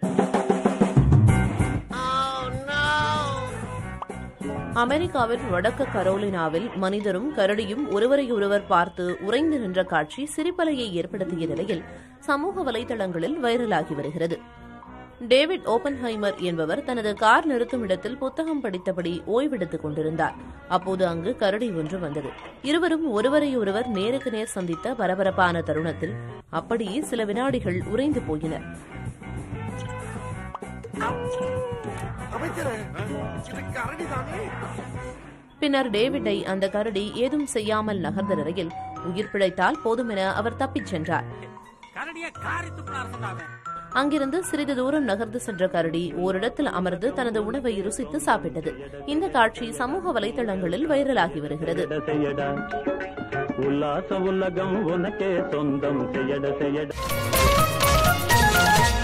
அமெரிக்காவின் வடக்கு கரோலினாவில் மனிதரும் கரடியும் ஒருவரையொருவர் பார்த்து உறைந்து நின்ற காட்சி சிரிப்பலையை ஏற்படுத்திய நிலையில் சமூக வலைதளங்களில் வைரலாகி வருகிறது டேவிட் ஓபன்ஹைமர் என்பவர் தனது கார் நிறுத்தும் இடத்தில் புத்தகம் படித்தபடி ஓய்வெடுத்துக் கொண்டிருந்தார் அப்போது அங்கு கரடி ஒன்று வந்தது இருவரும் ஒருவரையொருவர் நேருக்கு நேர் சந்தித்த பரபரப்பான தருணத்தில் அப்படியே சில வினாடிகள் உறைந்து போயினர் அமைச்சரே இது கரடி தானே பின்னர் டேவிட்டை அந்த கரடி ஏதும் செய்யாமல் நகர்ந்த நிலையில் உயிர் பிழைத்தால் போதுமென அவர் தப்பிச் சென்றார் கரடிய காரித்துக்குள்ள சொன்னாங்க அங்கிருந்து சிறிது தூரம் நகர்ந்து சென்ற கரடி ஓரிடத்தில் அமர்ந்து தனது உணவை ருசித்து சாப்பிட்டது இந்த காட்சி சமூக வலைதளங்களில் வைரலாகி வருகிறது செய்யட செய்யடா உல்லாச உலகம் உனக்கே சொந்தம் செய்யட செய்யட